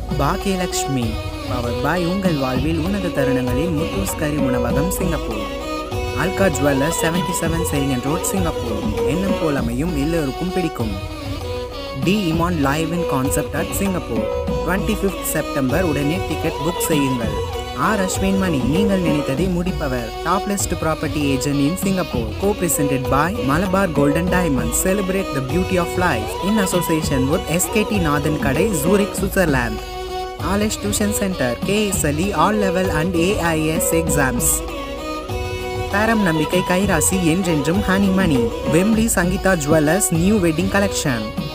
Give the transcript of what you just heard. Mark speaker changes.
Speaker 1: Bhagyalakshmi power பாய் உங்கள் வாழ்வில் உன்னத தருணங்களில் முத்தூஸ் கறி உணவகம் சிங்கப்பூர் ஆல்கா jeweller seventy seven Serangoon road Singapore எண்ணம் போல் அமையும் எல்லோருக்கும் பிடிக்கும் D Imman live in concept at Singapore twenty fifth September உடனே டிக்கெட் புக் செய்யுங்கள் ஆர் அஸ்வின் மணி நீங்கள் நினைத்ததை முடிப்பவர் top list property agent in Singapore co presented by Malabar golden diamond celebrate the beauty of life in association with SKD Nathan கடை Zurich Switzerland knowledge tuition centre KSLE all level and AIS exams தரம் நம்பிக்கை கைராசி என்றென்றும் honey மணி Wembley Sangeetha jewellers new wedding collection